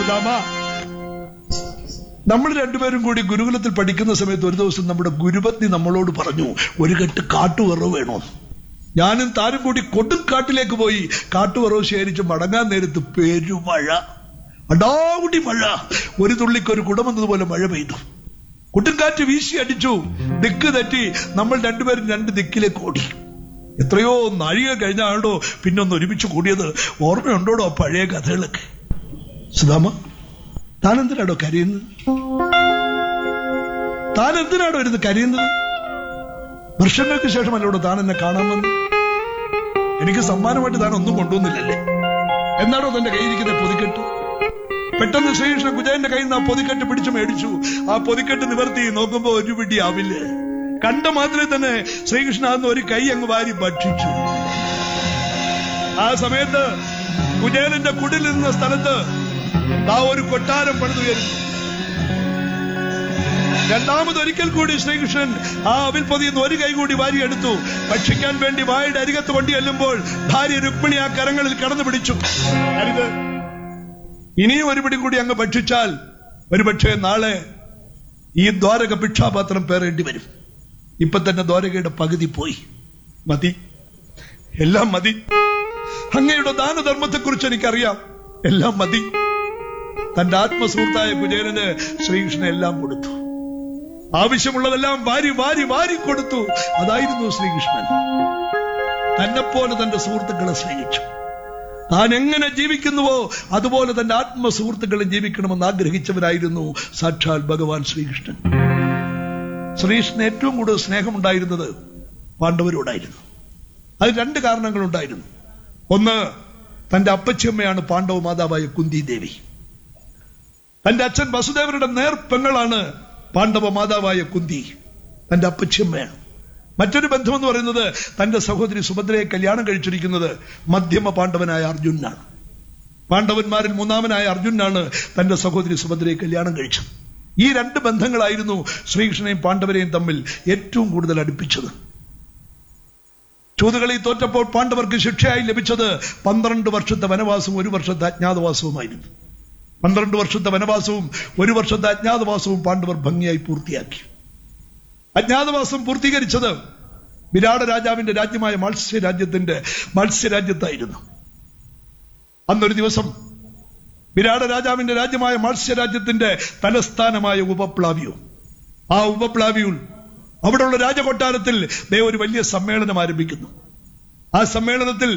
സുധാമ നമ്മൾ രണ്ടുപേരും കൂടി ഗുരുകുലത്തിൽ പഠിക്കുന്ന സമയത്ത് ഒരു ദിവസം നമ്മുടെ ഗുരുപത്നി നമ്മളോട് പറഞ്ഞു ഒരു കെട്ട് കാട്ടുവിറവ് വേണോ ഞാനും താനും കൂടി കൊടുങ്കാട്ടിലേക്ക് പോയി കാട്ടുവിറവ് ശേഖരിച്ച് മടങ്ങാൻ നേരത്ത് പെരുമഴ അടാവുടി മഴ ഒരു തുള്ളിക്ക് ഒരു കുടമെന്നതുപോലെ മഴ പെയ്തു കൊടുങ്കാറ്റ് വീശി അടിച്ചു ദിക്ക് തെറ്റി നമ്മൾ രണ്ടുപേരും രണ്ട് ദിക്കിലേക്ക് ഓടി എത്രയോ നാഴിക കഴിഞ്ഞാണോ പിന്നൊന്ന് ഒരുമിച്ച് കൂടിയത് ഓർമ്മയുണ്ടോടോ ആ പഴയ കഥകളൊക്കെ സുധാമ താൻ എന്തിനാടോ കരയുന്നത് താൻ എന്തിനാടോ ഇരുന്ന് കരയുന്നത് വർഷങ്ങൾക്ക് ശേഷമല്ലോടോ താൻ എന്നെ കാണാമെന്ന് എനിക്ക് സമ്മാനമായിട്ട് താൻ ഒന്നും കൊണ്ടുവന്നില്ലല്ലേ എന്നാടോ തന്റെ കയ്യിരിക്കുന്ന പൊതിക്കെട്ട് പെട്ടെന്ന് ശ്രീകൃഷ്ണൻ കുജയന്റെ കയ്യിൽ നിന്ന് ആ പൊതിക്കെട്ട് പിടിച്ചു മേടിച്ചു ആ പൊതിക്കെട്ട് നിവർത്തി നോക്കുമ്പോ ഒരു പിടി ആവില്ലേ കണ്ട മാത്രമേ തന്നെ ശ്രീകൃഷ്ണ അന്ന് ഒരു കൈ അങ്ങ് വാരി ഭക്ഷിച്ചു ആ സമയത്ത് കുജേലന്റെ കുടിൽ നിന്ന സ്ഥലത്ത് ആ ഒരു കൊട്ടാരം പണിതുയരുന്നു രണ്ടാമതൊരിക്കൽ കൂടി ശ്രീകൃഷ്ണൻ ആ അവിൽപ്പൊതിയിൽ നിന്ന് ഒരു കൈ കൂടി വാരിയെടുത്തു ഭക്ഷിക്കാൻ വേണ്ടി വായുടെ അരികത്ത് കൊണ്ടി ചെല്ലുമ്പോൾ ഭാര്യ രുക്മിണി ആ കരങ്ങളിൽ കടന്നു പിടിച്ചു അരുത് ഇനിയും ഒരു പിടി കൂടി അങ്ങ് ഭക്ഷിച്ചാൽ ഒരുപക്ഷെ നാളെ ഈ ദ്വാരക ഭിക്ഷാപാത്രം പേറേണ്ടി വരും ഇപ്പൊ തന്നെ ദ്വാരകയുടെ പകുതി പോയി മതി എല്ലാം മതി അങ്ങയുടെ ദാനധർമ്മത്തെക്കുറിച്ച് എനിക്കറിയാം എല്ലാം മതി തന്റെ ആത്മസുഹൃത്തായ കുചേരന് ശ്രീകൃഷ്ണൻ എല്ലാം കൊടുത്തു ആവശ്യമുള്ളതെല്ലാം വാരി വാരി വാരി കൊടുത്തു അതായിരുന്നു ശ്രീകൃഷ്ണൻ തന്നെപ്പോലെ തന്റെ സുഹൃത്തുക്കളെ സ്നേഹിച്ചു താൻ എങ്ങനെ ജീവിക്കുന്നുവോ അതുപോലെ തന്റെ ആത്മസുഹൃത്തുക്കളും ജീവിക്കണമെന്ന് ആഗ്രഹിച്ചവരായിരുന്നു സാക്ഷാൽ ഭഗവാൻ ശ്രീകൃഷ്ണൻ ശ്രീകൃഷ്ണൻ ഏറ്റവും കൂടുതൽ സ്നേഹമുണ്ടായിരുന്നത് പാണ്ഡവരോടായിരുന്നു അത് രണ്ട് കാരണങ്ങളുണ്ടായിരുന്നു ഒന്ന് തന്റെ അപ്പച്ചമ്മയാണ് പാണ്ഡവ മാതാവായ കുന്തി ദേവി തന്റെ അച്ഛൻ വസുദേവരുടെ നേർപ്പെങ്ങളാണ് പാണ്ഡവ മാതാവായ കുന്തി തന്റെ അപ്പച്ചമ്മയാണ് മറ്റൊരു ബന്ധമെന്ന് പറയുന്നത് തന്റെ സഹോദരി സുഭദ്രയെ കല്യാണം കഴിച്ചിരിക്കുന്നത് മധ്യമ പാണ്ഡവനായ അർജുനാണ് പാണ്ഡവന്മാരിൽ മൂന്നാമനായ അർജുനാണ് തന്റെ സഹോദരി സുഭദ്രയെ കല്യാണം കഴിച്ചത് ഈ രണ്ട് ബന്ധങ്ങളായിരുന്നു ശ്രീകൃഷ്ണനെയും പാണ്ഡവരെയും തമ്മിൽ ഏറ്റവും കൂടുതൽ അടുപ്പിച്ചത് ചൂതുകളി തോറ്റപ്പോൾ പാണ്ഡവർക്ക് ശിക്ഷയായി ലഭിച്ചത് പന്ത്രണ്ട് വർഷത്തെ വനവാസവും ഒരു വർഷത്തെ അജ്ഞാതവാസവുമായിരുന്നു പന്ത്രണ്ട് വർഷത്തെ വനവാസവും ഒരു വർഷത്തെ അജ്ഞാതവാസവും പാണ്ഡവർ ഭംഗിയായി പൂർത്തിയാക്കി അജ്ഞാതവാസം പൂർത്തീകരിച്ചത് വിരാട രാജാവിന്റെ രാജ്യമായ മത്സ്യരാജ്യത്തിന്റെ മത്സ്യരാജ്യത്തായിരുന്നു അന്നൊരു ദിവസം വിരാട രാജാവിന്റെ രാജ്യമായ മത്സ്യരാജ്യത്തിന്റെ തലസ്ഥാനമായ ഉപപ്ലാവിയോ ആ ഉപപ്ലാവിയുൾ അവിടെയുള്ള രാജകൊട്ടാരത്തിൽ ദേ ഒരു വലിയ സമ്മേളനം ആരംഭിക്കുന്നു ആ സമ്മേളനത്തിൽ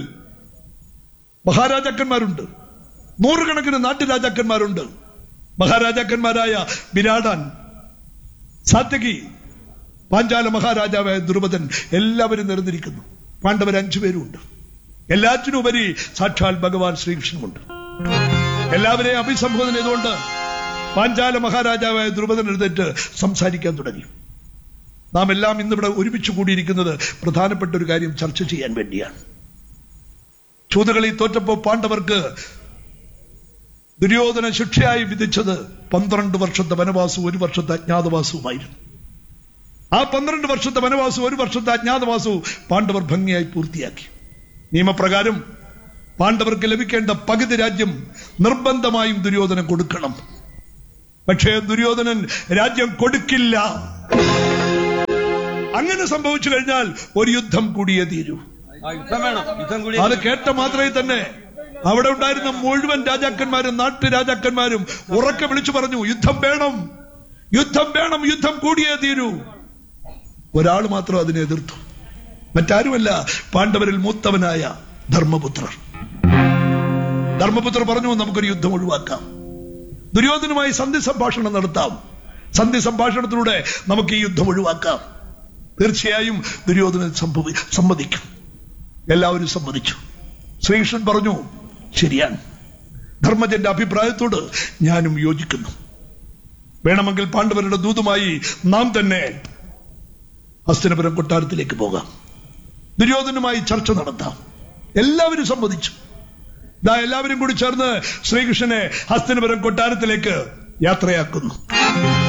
മഹാരാജാക്കന്മാരുണ്ട് നൂറുകണക്കിന് നാട്ടുരാജാക്കന്മാരുണ്ട് മഹാരാജാക്കന്മാരായ വിരാടാൻ സാത്യകി പാഞ്ചാല മഹാരാജാവായ ദുർബദൻ എല്ലാവരും നിരന്നിരിക്കുന്നു പാണ്ഡവർ അഞ്ചുപേരുമുണ്ട് എല്ലാറ്റിനും ഉപരി സാക്ഷാൽ ഭഗവാൻ ശ്രീകൃഷ്ണനുമുണ്ട് എല്ലാവരെയും അഭിസംബോധന ചെയ്തുകൊണ്ട് പാഞ്ചാല മഹാരാജാവായ ദ്രുപദൻ എഴുന്നേറ്റ് സംസാരിക്കാൻ തുടങ്ങി നാം എല്ലാം ഇന്നിവിടെ ഒരുമിച്ച് കൂടിയിരിക്കുന്നത് പ്രധാനപ്പെട്ട ഒരു കാര്യം ചർച്ച ചെയ്യാൻ വേണ്ടിയാണ് ചൂതുകളി തോറ്റപ്പോ പാണ്ഡവർക്ക് ദുര്യോധന ശിക്ഷയായി വിധിച്ചത് പന്ത്രണ്ട് വർഷത്തെ വനവാസവും ഒരു വർഷത്തെ അജ്ഞാതവാസവുമായിരുന്നു ആ പന്ത്രണ്ട് വർഷത്തെ വനവാസവും ഒരു വർഷത്തെ അജ്ഞാതവാസവും പാണ്ഡവർ ഭംഗിയായി പൂർത്തിയാക്കി നിയമപ്രകാരം പാണ്ഡവർക്ക് ലഭിക്കേണ്ട പകുതി രാജ്യം നിർബന്ധമായും ദുര്യോധനൻ കൊടുക്കണം പക്ഷേ ദുര്യോധനൻ രാജ്യം കൊടുക്കില്ല അങ്ങനെ സംഭവിച്ചു കഴിഞ്ഞാൽ ഒരു യുദ്ധം കൂടിയേ തീരൂ ആ യുദ്ധം വേണം യുദ്ധം കൂടി അത് കേട്ട മാത്രമേ തന്നെ അവിടെ ഉണ്ടായിരുന്ന മുഴുവൻ രാജാക്കന്മാരും നാട്ടുരാജാക്കന്മാരും ഉറക്കെ വിളിച്ചു പറഞ്ഞു യുദ്ധം വേണം യുദ്ധം വേണം യുദ്ധം കൂടിയേ തീരൂ ഒരാൾ മാത്രം അതിനെ എതിർത്തു മറ്റാരുമല്ല പാണ്ഡവരിൽ മൂത്തവനായ ധർമ്മപുത്രർ ധർമ്മപുത്രർ പറഞ്ഞു നമുക്കൊരു യുദ്ധം ഒഴിവാക്കാം ദുര്യോധനുമായി സന്ധി സംഭാഷണം നടത്താം സന്ധി സംഭാഷണത്തിലൂടെ നമുക്ക് ഈ യുദ്ധം ഒഴിവാക്കാം തീർച്ചയായും ദുര്യോധനൻ സംഭവി സമ്മതിക്കും എല്ലാവരും സമ്മതിച്ചു ശ്രീകൃഷ്ണൻ പറഞ്ഞു ശരിയാണ് ധർമ്മജന്റെ അഭിപ്രായത്തോട് ഞാനും യോജിക്കുന്നു വേണമെങ്കിൽ പാണ്ഡവരുടെ ദൂതുമായി നാം തന്നെ ഹസ്തനപുരം കൊട്ടാരത്തിലേക്ക് പോകാം ദുര്യോധനുമായി ചർച്ച നടത്താം എല്ലാവരും സമ്മതിച്ചു ദാ എല്ലാവരും കൂടി ചേർന്ന് ശ്രീകൃഷ്ണനെ ഹസ്തനപുരം കൊട്ടാരത്തിലേക്ക് യാത്രയാക്കുന്നു